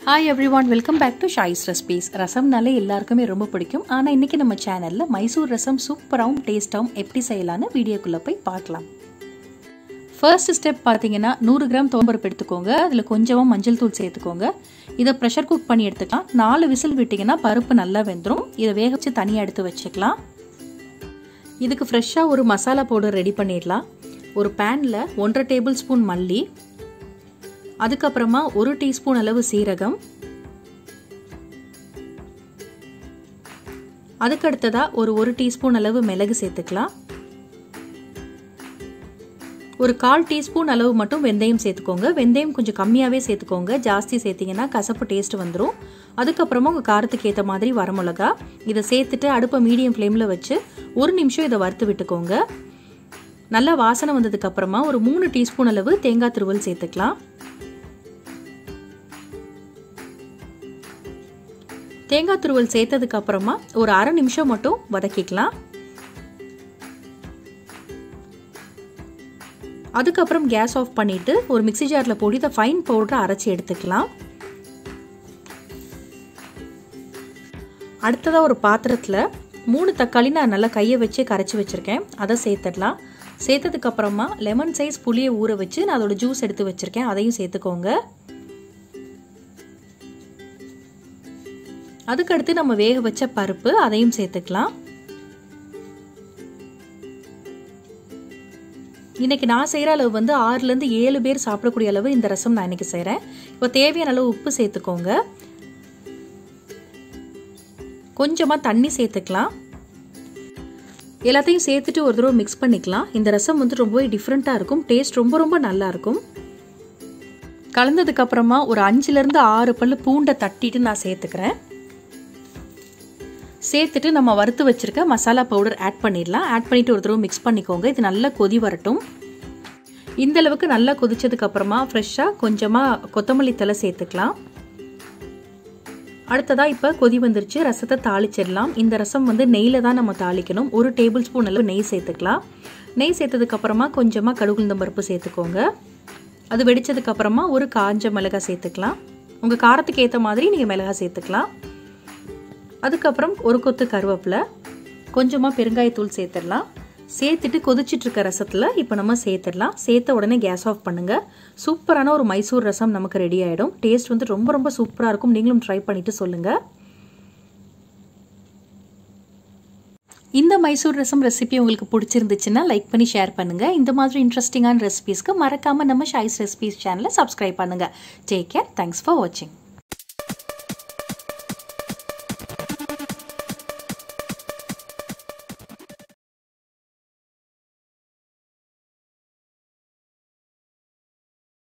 hi everyone welcome back to Shai's recipes ரசம்னாலே எல்லாருக்குமே ரொம்ப பிடிக்கும் ஆனால் இன்றைக்கி நம்ம சேனலில் மைசூர் ரசம் சூப்பராகவும் டேஸ்ட்டாகவும் எப்படி செய்யலான்னு வீடியோக்குள்ளே போய் பார்க்கலாம் ஃபர்ஸ்ட் ஸ்டெப் பார்த்தீங்கன்னா நூறு கிராம் தோம்பருப்பு எடுத்துக்கோங்க அதில் கொஞ்சமாக மஞ்சள் தூள் சேர்த்துக்கோங்க இதை ப்ரெஷர் குக் பண்ணி எடுத்துக்கலாம் நாலு விசில் விட்டிங்கன்னா பருப்பு நல்லா வெந்துடும் இதை வேக வச்சு தனியாக எடுத்து வச்சுக்கலாம் இதுக்கு ஃப்ரெஷ்ஷாக ஒரு மசாலா பவுடர் ரெடி பண்ணிடலாம் ஒரு பேனில் ஒன்றரை டேபிள் ஸ்பூன் மல்லி அதுக்கப்புறமா ஒரு டீஸ்பூன் அளவு சீரகம் அதுக்கு அடுத்ததா ஒரு ஒரு டீஸ்பூன் அளவு மிளகு சேர்த்துக்கலாம் ஒரு கால் டீஸ்பூன் அளவு மட்டும் வெந்தயம் சேர்த்துக்கோங்க வெந்தயம் கொஞ்சம் கம்மியாகவே சேர்த்துக்கோங்க ஜாஸ்தி சேர்த்திங்கன்னா கசப்பு டேஸ்ட் வந்துடும் அதுக்கப்புறமா உங்கள் காரத்துக்கு ஏற்ற மாதிரி வரமிளகா இதை சேர்த்துட்டு அடுப்பை மீடியம் ஃப்ளேமில் வச்சு ஒரு நிமிஷம் இதை வறுத்து விட்டுக்கோங்க நல்லா வாசனை வந்ததுக்கப்புறமா ஒரு மூணு டீஸ்பூன் அளவு தேங்காய் துருவல் சேர்த்துக்கலாம் தேங்காய் துருவல் சேர்த்ததுக்கு அப்புறமா ஒரு அரை நிமிஷம் மட்டும் வதக்கிக்கலாம் அதுக்கப்புறம் கேஸ் ஆஃப் பண்ணிட்டு ஒரு மிக்சி ஜாரில் போட்டு இதை ஃபைன் பவுடரை அரைச்சி எடுத்துக்கலாம் அடுத்ததாக ஒரு பாத்திரத்தில் மூணு தக்காளி நான் நல்லா கையை வச்சு கரைச்சி வச்சுருக்கேன் அதை சேர்த்துடலாம் சேர்த்ததுக்கு அப்புறமா லெமன் சைஸ் புளியை ஊற வச்சு நான் அதோட ஜூஸ் எடுத்து வச்சுருக்கேன் அதையும் சேர்த்துக்கோங்க அதுக்கடுத்து நம்ம வேக வச்ச பருப்பு அதையும் சேர்த்துக்கலாம் இன்னைக்கு நான் செய்கிற அளவு வந்து ஆறுலேருந்து ஏழு பேர் சாப்பிடக்கூடிய அளவு இந்த ரசம் நான் இன்னைக்கு செய்கிறேன் இப்போ தேவையான அளவு உப்பு சேர்த்துக்கோங்க கொஞ்சமாக தண்ணி சேர்த்துக்கலாம் எல்லாத்தையும் சேர்த்துட்டு ஒரு தடவை மிக்ஸ் பண்ணிக்கலாம் இந்த ரசம் வந்து ரொம்பவே டிஃப்ரெண்ட்டாக இருக்கும் டேஸ்ட் ரொம்ப ரொம்ப நல்லா இருக்கும் கலந்ததுக்கு அப்புறமா ஒரு அஞ்சுலேருந்து ஆறு பல்லு பூண்டை தட்டிட்டு நான் சேர்த்துக்கிறேன் சேர்த்துட்டு நம்ம வறுத்து வச்சுருக்க மசாலா பவுடர் ஆட் பண்ணிடலாம் ஆட் பண்ணிவிட்டு ஒரு தடவை மிக்ஸ் பண்ணிக்கோங்க இது நல்லா கொதி வரட்டும் இந்த அளவுக்கு நல்லா கொதிச்சதுக்கு அப்புறமா ஃப்ரெஷ்ஷாக கொஞ்சமாக கொத்தமல்லி தலை சேர்த்துக்கலாம் அடுத்ததாக இப்போ கொதி வந்துருச்சு ரசத்தை தாளிச்சிடலாம் இந்த ரசம் வந்து நெய்யில் தான் நம்ம தாளிக்கணும் ஒரு டேபிள் ஸ்பூன் அளவு நெய் சேர்த்துக்கலாம் நெய் சேர்த்ததுக்கப்புறமா கொஞ்சமாக கடுகுந்தம் பருப்பு சேர்த்துக்கோங்க அது வெடிச்சதுக்கப்புறமா ஒரு காஞ்ச மிளகாய் சேர்த்துக்கலாம் உங்கள் காரத்துக்கு ஏற்ற மாதிரி நீங்கள் மிளகாய் சேர்த்துக்கலாம் அதுக்கப்புறம் ஒரு கொத்து கருவேப்பிலை கொஞ்சமாக பெருங்காயத்தூள் சேர்த்துடலாம் சேர்த்துட்டு கொதிச்சிட்டு இருக்க ரசத்தில் இப்போ நம்ம சேர்த்துடலாம் சேர்த்த உடனே கேஸ் ஆஃப் பண்ணுங்கள் சூப்பரான ஒரு மைசூர் ரசம் நமக்கு ரெடி ஆகிடும் டேஸ்ட் வந்து ரொம்ப ரொம்ப சூப்பராக இருக்கும் நீங்களும் ட்ரை பண்ணிவிட்டு சொல்லுங்கள் இந்த மைசூர் ரசம் ரெசிபி உங்களுக்கு பிடிச்சிருந்துச்சுன்னா லைக் பண்ணி ஷேர் பண்ணுங்கள் இந்த மாதிரி இன்ட்ரெஸ்டிங்கான ரெசிபீஸ்க்கு மறக்காமல் நம்ம ஷாய்ஸ் ரெசிபீஸ் சேனலை சப்ஸ்கிரைப் பண்ணுங்கள் டேக் கேர் தேங்க்ஸ் ஃபார் வாட்சிங்